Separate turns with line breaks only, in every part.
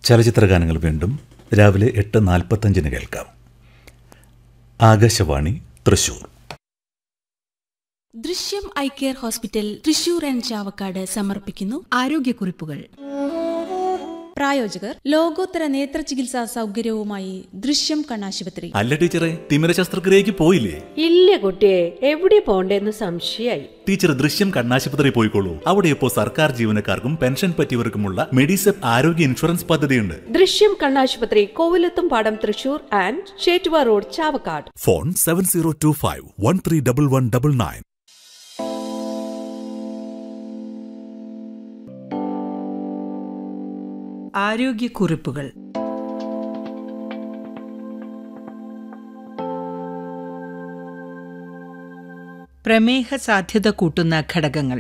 ചലച്ചിത്ര ഗാനങ്ങൾ വീണ്ടും രാവിലെ എട്ട് നാൽപ്പത്തഞ്ചിന് കേൾക്കാം Akashvani Thrissur
Drishyam eye care hospital Thrissur and Chavakkad സമർപ്പിക്കുന്നു
ആരോഗ്യക്കുറിപ്പുകൾ
പ്രായോജകർ ലോകോത്തര നേത്ര ചികിത്സാ സൗകര്യവുമായി ദൃശ്യം കണ്ണാശുപത്രി
അല്ല ടീച്ചറെ തിമിര ശസ്ത്രക്രിയക്ക് പോയില്ലേ
ഇല്ല കുട്ടിയെ എവിടെ പോണ്ടേന്ന് സംശയായി
ടീച്ചർ ദൃശ്യം കണ്ണാശുപത്രി പോയിക്കോളൂ അവിടെ ഇപ്പോൾ സർക്കാർ ജീവനക്കാർക്കും പെൻഷൻ പറ്റിയവർക്കുമുള്ള മെഡിസെപ്പ് ആരോഗ്യ ഇൻഷുറൻസ് പദ്ധതിയുണ്ട്
ദൃശ്യം കണ്ണാശുപത്രി Kovilathum Padam Thrissur and Chettuva road Chavakkad
phone seven zero two five one three double one double nine
ആരോഗ്യക്കുറിപ്പുകൾ പ്രമേഹ സാധ്യത കൂട്ടുന്ന ഘടകങ്ങൾ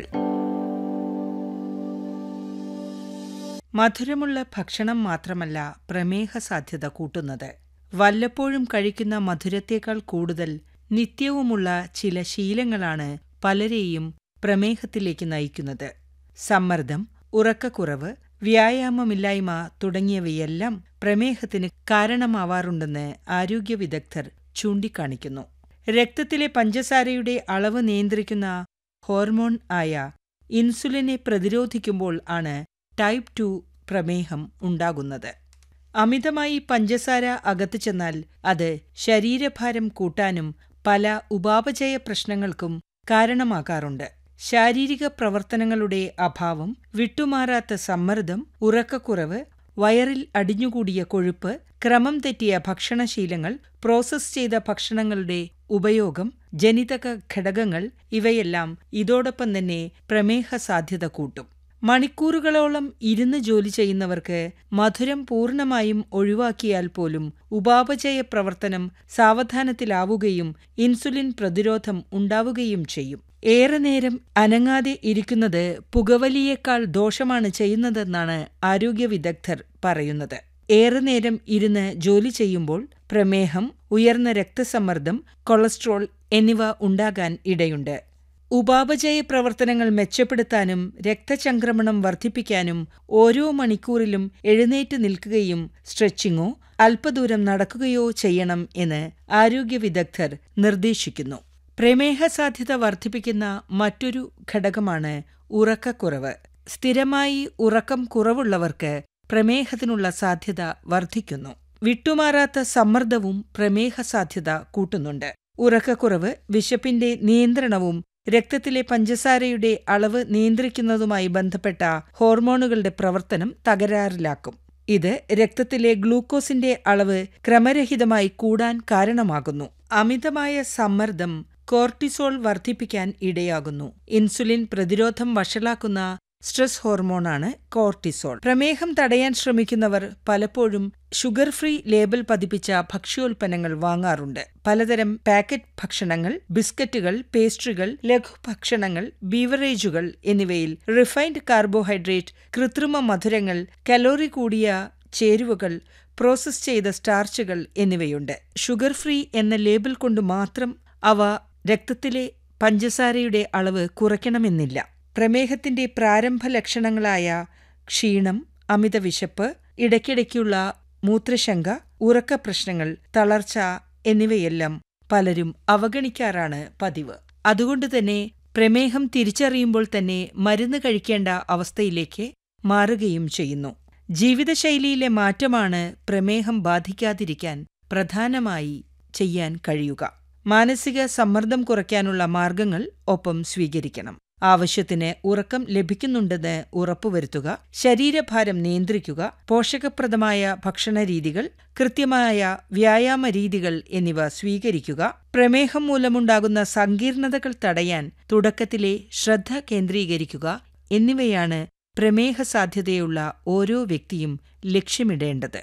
മധുരമുള്ള ഭക്ഷണം മാത്രമല്ല പ്രമേഹ സാധ്യത കൂട്ടുന്നത് വല്ലപ്പോഴും കഴിക്കുന്ന മധുരത്തേക്കാൾ കൂടുതൽ നിത്യവുമുള്ള ചില ശീലങ്ങളാണ് പലരെയും പ്രമേഹത്തിലേക്ക് നയിക്കുന്നത് സമ്മർദ്ദം ഉറക്കക്കുറവ് വ്യായാമമില്ലായ്മ തുടങ്ങിയവയെല്ലാം പ്രമേഹത്തിന് കാരണമാവാറുണ്ടെന്ന് ആരോഗ്യ വിദഗ്ധർ ചൂണ്ടിക്കാണിക്കുന്നു രക്തത്തിലെ പഞ്ചസാരയുടെ അളവ് നിയന്ത്രിക്കുന്ന ഹോർമോൺ ആയ ഇൻസുലിനെ പ്രതിരോധിക്കുമ്പോൾ ആണ് ടൈപ്പ് ടു പ്രമേഹം ഉണ്ടാകുന്നത് അമിതമായി പഞ്ചസാര അകത്തു ചെന്നാൽ അത് ശരീരഭാരം കൂട്ടാനും പല ഉപാപചയ പ്രശ്നങ്ങൾക്കും കാരണമാകാറുണ്ട് ശാരീരിക പ്രവർത്തനങ്ങളുടെ അഭാവം വിട്ടുമാറാത്ത സമ്മർദ്ദം ഉറക്കക്കുറവ് വയറിൽ അടിഞ്ഞുകൂടിയ കൊഴുപ്പ് ക്രമം തെറ്റിയ ഭക്ഷണശീലങ്ങൾ പ്രോസസ് ചെയ്ത ഭക്ഷണങ്ങളുടെ ഉപയോഗം ജനിതക ഘടകങ്ങൾ ഇവയെല്ലാം ഇതോടൊപ്പം തന്നെ പ്രമേഹ സാധ്യത കൂട്ടും മണിക്കൂറുകളോളം ഇരുന്ന് ജോലി ചെയ്യുന്നവർക്ക് മധുരം പൂർണ്ണമായും ഒഴിവാക്കിയാൽ പോലും ഉപാപചയ പ്രവർത്തനം സാവധാനത്തിലാവുകയും ഇൻസുലിൻ പ്രതിരോധം ഉണ്ടാവുകയും ചെയ്യും ഏറെ നേരം അനങ്ങാതെ ഇരിക്കുന്നത് പുകവലിയേക്കാൾ ദോഷമാണ് ചെയ്യുന്നതെന്നാണ് ആരോഗ്യ വിദഗ്ധർ പറയുന്നത് ഏറെ നേരം ഇരുന്ന് ജോലി ചെയ്യുമ്പോൾ പ്രമേഹം ഉയർന്ന രക്തസമ്മർദ്ദം കൊളസ്ട്രോൾ എന്നിവ ഉണ്ടാകാൻ ഇടയുണ്ട് ഉപാപചയ പ്രവർത്തനങ്ങൾ മെച്ചപ്പെടുത്താനും രക്തചംക്രമണം വർദ്ധിപ്പിക്കാനും ഓരോ മണിക്കൂറിലും എഴുന്നേറ്റ് നിൽക്കുകയും സ്ട്രെച്ചിങ്ങോ അല്പദൂരം നടക്കുകയോ ചെയ്യണം എന്ന് ആരോഗ്യ വിദഗ്ധർ നിർദ്ദേശിക്കുന്നു പ്രമേഹ സാധ്യത വർദ്ധിപ്പിക്കുന്ന മറ്റൊരു ഘടകമാണ് ഉറക്കക്കുറവ് സ്ഥിരമായി ഉറക്കം കുറവുള്ളവർക്ക് പ്രമേഹത്തിനുള്ള സാധ്യത വർദ്ധിക്കുന്നു വിട്ടുമാറാത്ത സമ്മർദ്ദവും പ്രമേഹ സാധ്യത കൂട്ടുന്നുണ്ട് ഉറക്കക്കുറവ് വിശപ്പിന്റെ നിയന്ത്രണവും രക്തത്തിലെ പഞ്ചസാരയുടെ അളവ് നിയന്ത്രിക്കുന്നതുമായി ബന്ധപ്പെട്ട ഹോർമോണുകളുടെ പ്രവർത്തനം തകരാറിലാക്കും ഇത് രക്തത്തിലെ ഗ്ലൂക്കോസിന്റെ അളവ് ക്രമരഹിതമായി കൂടാൻ കാരണമാകുന്നു അമിതമായ സമ്മർദ്ദം കോർട്ടിസോൾ വർദ്ധിപ്പിക്കാൻ ഇടയാകുന്നു ഇൻസുലിൻ പ്രതിരോധം വഷളാക്കുന്ന സ്ട്രെസ് ഹോർമോണാണ് കോർട്ടിസോൾ പ്രമേഹം തടയാൻ ശ്രമിക്കുന്നവർ പലപ്പോഴും ഷുഗർ ഫ്രീ ലേബൽ പതിപ്പിച്ച ഭക്ഷ്യോൽപ്പന്നങ്ങൾ വാങ്ങാറുണ്ട് പലതരം പാക്കറ്റ് ഭക്ഷണങ്ങൾ ബിസ്ക്കറ്റുകൾ പേസ്ട്രികൾ ലഘുഭക്ഷണങ്ങൾ ബീവറേജുകൾ എന്നിവയിൽ റിഫൈൻഡ് കാർബോഹൈഡ്രേറ്റ് കൃത്രിമ മധുരങ്ങൾ കലോറി കൂടിയ ചേരുവകൾ പ്രോസസ് ചെയ്ത സ്റ്റാർച്ചുകൾ എന്നിവയുണ്ട് ഷുഗർ ഫ്രീ എന്ന ലേബൽ കൊണ്ട് മാത്രം അവ രക്തത്തിലെ പഞ്ചസാരയുടെ അളവ് കുറയ്ക്കണമെന്നില്ല പ്രമേഹത്തിന്റെ പ്രാരംഭ ലക്ഷണങ്ങളായ ക്ഷീണം അമിത വിശപ്പ് ഇടയ്ക്കിടയ്ക്കുള്ള മൂത്രശങ്ക ഉറക്കപ്രശ്നങ്ങൾ തളർച്ച എന്നിവയെല്ലാം പലരും അവഗണിക്കാറാണ് പതിവ് അതുകൊണ്ടുതന്നെ പ്രമേഹം തിരിച്ചറിയുമ്പോൾ തന്നെ മരുന്ന് കഴിക്കേണ്ട അവസ്ഥയിലേക്ക് മാറുകയും ചെയ്യുന്നു ജീവിതശൈലിയിലെ മാറ്റമാണ് പ്രമേഹം ബാധിക്കാതിരിക്കാൻ പ്രധാനമായി ചെയ്യാൻ കഴിയുക മാനസിക സമ്മർദ്ദം കുറയ്ക്കാനുള്ള മാർഗങ്ങൾ ഒപ്പം സ്വീകരിക്കണം ആവശ്യത്തിന് ഉറക്കം ലഭിക്കുന്നുണ്ടെന്ന് ഉറപ്പുവരുത്തുക ശരീരഭാരം നിയന്ത്രിക്കുക പോഷകപ്രദമായ ഭക്ഷണരീതികൾ കൃത്യമായ വ്യായാമ രീതികൾ എന്നിവ സ്വീകരിക്കുക പ്രമേഹം മൂലമുണ്ടാകുന്ന സങ്കീർണതകൾ തടയാൻ തുടക്കത്തിലെ ശ്രദ്ധ കേന്ദ്രീകരിക്കുക എന്നിവയാണ് പ്രമേഹ സാധ്യതയുള്ള ഓരോ വ്യക്തിയും ലക്ഷ്യമിടേണ്ടത്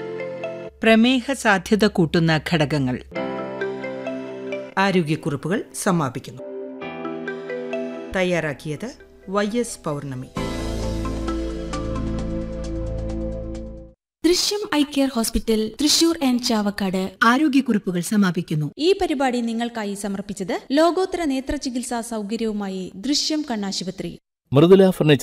പ്രമേഹ സാധ്യത കൂട്ടുന്ന ഘടകങ്ങൾ ആരോഗ്യക്കുറിപ്പുകൾ സമാപിക്കുന്നു തയ്യാറാക്കിയത് Y S Pournami
Drishyam eye care hospital Thrissur and Chavakkad
ആരോഗ്യക്കുറിപ്പുകൾ സമാപിക്കുന്നു
ഈ പരിപാടി നിങ്ങൾക്കായി സമർപ്പിച്ചത് ലോകോത്തര നേത്ര ചികിത്സാ സൗകര്യവുമായി ദൃശ്യം കണ്ണാശുപത്രി
മൃദുല ഫർണിച്ചർ